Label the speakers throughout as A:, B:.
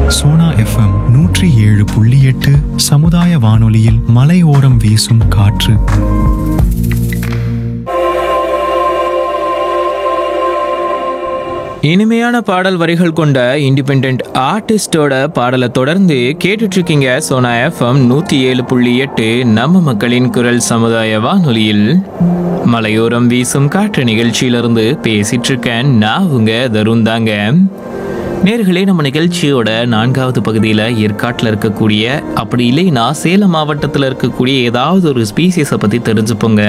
A: Sona FM நூற்றி ஏழு புள்ளி எட்டு சமுதாய வானொலியில் மலையோரம் வீசும் காற்று
B: இனிமையான பாடல் வரிகள் கொண்ட இண்டிபெண்ட் ஆர்டிஸ்டோட பாடலை தொடர்ந்து கேட்டுட்டு இருக்கீங்க சோனா எஃப்எம் நூத்தி ஏழு புள்ளி எட்டு நம்ம மக்களின் குரல் சமுதாய வானொலியில் மலையோரம் வீசும் காற்று நிகழ்ச்சியிலிருந்து பேசிட்டு இருக்கேன் நான் உங்க தருண் தாங்க நேர்களே நம்ம நிகழ்ச்சியோட நான்காவது பகுதியில் ஏற்காட்டில் இருக்கக்கூடிய அப்படி இல்லைன்னா சேலம் மாவட்டத்தில் இருக்கக்கூடிய ஏதாவது ஒரு ஸ்பீசிஸை பற்றி தெரிஞ்சுப்போங்க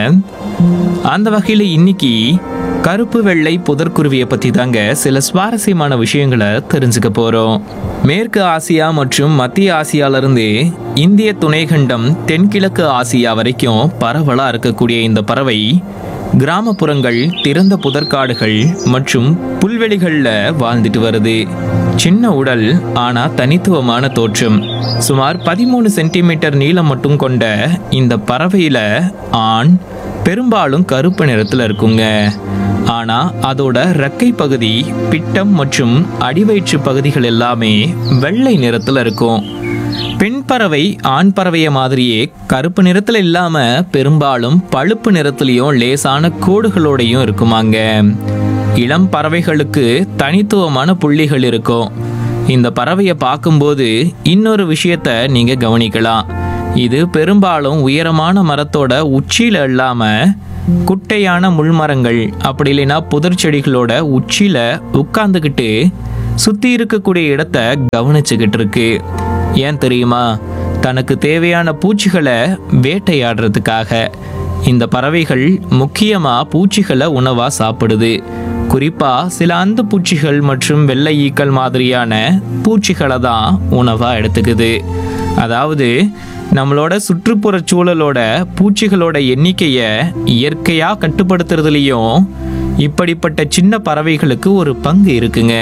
B: அந்த வகையில் இன்னைக்கு கருப்பு வெள்ளை புதர்குருவியை பற்றி தாங்க சில சுவாரஸ்யமான விஷயங்களை தெரிஞ்சுக்க போகிறோம் மேற்கு ஆசியா மற்றும் மத்திய ஆசியாவிலிருந்து இந்திய துணைக்கண்டம் தென்கிழக்கு ஆசியா வரைக்கும் பரவலாக இருக்கக்கூடிய இந்த பறவை கிராமப்புறங்கள் திறந்த புதற்காடுகள் மற்றும் புல்வெளிகள்ல வாழ்ந்துட்டு வருது சின்ன உடல் ஆனா தனித்துவமான தோற்றம் சுமார் பதிமூணு சென்டிமீட்டர் நீளம் மட்டும் கொண்ட இந்த பறவையில ஆண் பெரும்பாலும் கருப்பு நிறத்துல இருக்குங்க ஆனா அதோட ரெக்கை பகுதி பிட்டம் மற்றும் அடிவயிற்று பகுதிகள் எல்லாமே வெள்ளை நிறத்துல இருக்கும் பெண் பறவை ஆண் பறவைய மாதிரியே கருப்பு நிறத்துல இல்லாம பெரும்பாலும் பழுப்பு நிறத்துலயும் லேசான கோடுகளோடையும் இருக்குமாங்க இளம் பறவைகளுக்கு தனித்துவமான புள்ளிகள் இருக்கும் இந்த பறவையை பார்க்கும்போது இன்னொரு விஷயத்த நீங்க கவனிக்கலாம் இது பெரும்பாலும் உயரமான மரத்தோட உச்சியில இல்லாம குட்டையான முள்மரங்கள் அப்படி இல்லைன்னா புதர் செடிகளோட உச்சியில உட்கார்ந்துக்கிட்டு சுத்தி இருக்கக்கூடிய இடத்த கவனிச்சுக்கிட்டு இருக்கு ஏன் தெரியுமா தனக்கு தேவையான பூச்சிகளை வேட்டையாடுறதுக்காக இந்த பறவைகள் முக்கியமா பூச்சிகளை உணவா சாப்பிடுது குறிப்பா சில அந்த பூச்சிகள் மற்றும் வெள்ளை ஈக்கள் மாதிரியான பூச்சிகளை தான் உணவா எடுத்துக்குது அதாவது நம்மளோட சுற்றுப்புற சூழலோட பூச்சிகளோட எண்ணிக்கையை இயற்கையா கட்டுப்படுத்துறதுலயும் இப்படிப்பட்ட சின்ன பறவைகளுக்கு ஒரு பங்கு இருக்குங்க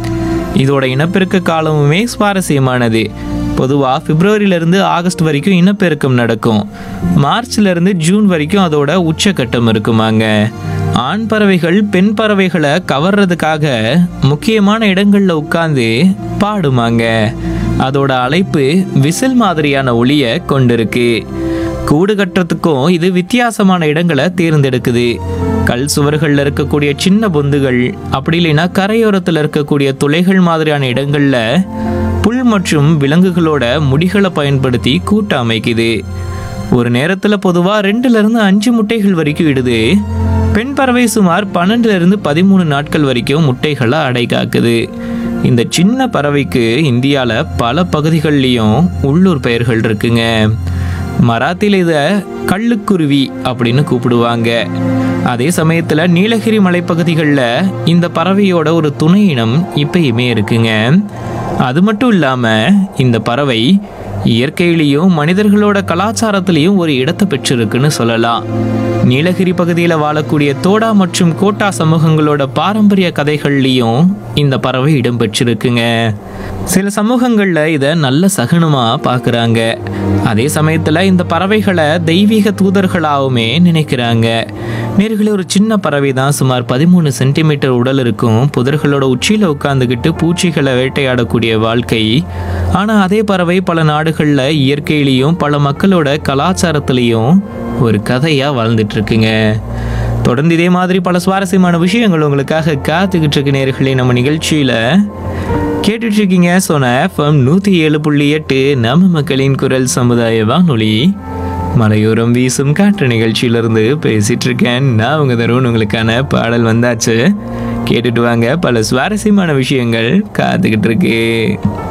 B: இதோட இனப்பெருக்க காலமுமே சுவாரஸ்யமானது பொதுவாக பிப்ரவரியிலேருந்து ஆகஸ்ட் வரைக்கும் இனப்பெருக்கம் நடக்கும் மார்ச்லேருந்து ஜூன் வரைக்கும் அதோட உச்சக்கட்டம் இருக்குமாங்க ஆண் பறவைகள் பெண் பறவைகளை கவர்றதுக்காக முக்கியமான இடங்கள்ல உட்கார்ந்து பாடுமாங்க அதோட அழைப்பு விசில் மாதிரியான ஒளியை கொண்டிருக்கு கூடு கட்டுறதுக்கும் இது வித்தியாசமான இடங்களை தேர்ந்தெடுக்குது கல் சுவர்கள்ல இருக்கக்கூடிய சின்ன பொந்துகள் அப்படி இல்லைன்னா கரையோரத்தில் இருக்கக்கூடிய துளைகள் மாதிரியான இடங்கள்ல புல் மற்றும் விலங்குகளோட முடிகளை பயன்படுத்தி கூட்ட அமைக்குது ஒரு நேரத்துல பொதுவா ரெண்டுல இருந்து அஞ்சு முட்டைகள் வரைக்கும் இடுது பெண் பறவை சுமார் பன்னெண்டுல இருந்து பதிமூணு நாட்கள் வரைக்கும் முட்டைகளை அடை காக்குது இந்த சின்ன பறவைக்கு இந்தியால பல பகுதிகள்லயும் உள்ளூர் பெயர்கள் இருக்குங்க மராத்தியில் இதை கள்ளுக்குருவி அப்படின்னு கூப்பிடுவாங்க அதே சமயத்துல நீலகிரி மலைப்பகுதிகளில் இந்த பறவையோட ஒரு துணை இனம் இப்பயுமே இருக்குங்க அது மட்டும் இல்லாம இந்த பறவை இயற்கையிலையும் மனிதர்களோட கலாச்சாரத்திலையும் ஒரு இடத்தை பெற்றிருக்குன்னு சொல்லலாம் நீலகிரி பகுதியில் வாழக்கூடிய தோடா மற்றும் கோட்டா சமூகங்களோட பாரம்பரிய கதைகள்லையும் இந்த பறவை இடம்பெற்றிருக்குங்க சில சமூகங்களில் இதை நல்ல சகுனமாக பார்க்குறாங்க அதே சமயத்தில் இந்த பறவைகளை தெய்வீக தூதர்களாகவுமே நினைக்கிறாங்க நேர்களே ஒரு சின்ன பறவை தான் சுமார் பதிமூணு சென்டிமீட்டர் உடல் இருக்கும் புதர்களோட உச்சியில் உட்காந்துக்கிட்டு பூச்சிகளை வேட்டையாடக்கூடிய வாழ்க்கை ஆனால் அதே பறவை பல நாடுகளில் இயற்கையிலையும் பல மக்களோட கலாச்சாரத்திலையும் ஒரு கதையாக வாழ்ந்துட்டு இருக்குங்க தொடர்ந்து இதே மாதிரி பல சுவாரஸ்யமான விஷயங்கள் உங்களுக்காக காத்துக்கிட்டு இருக்கு நேர்களே நம்ம நிகழ்ச்சியில் கேட்டுட்டு இருக்கீங்க சொன்ன எஃப்எம் நூற்றி ஏழு புள்ளி எட்டு நம்ம மக்களின் குரல் சமுதாய வானொலி மலையோரம் வீசும் காற்று நிகழ்ச்சியிலிருந்து பேசிட்டு இருக்கேன் நான் உங்க தருண் உங்களுக்கான பாடல் வந்தாச்சு கேட்டுட்டு வாங்க பல சுவாரஸ்யமான விஷயங்கள் காத்துக்கிட்டு இருக்கு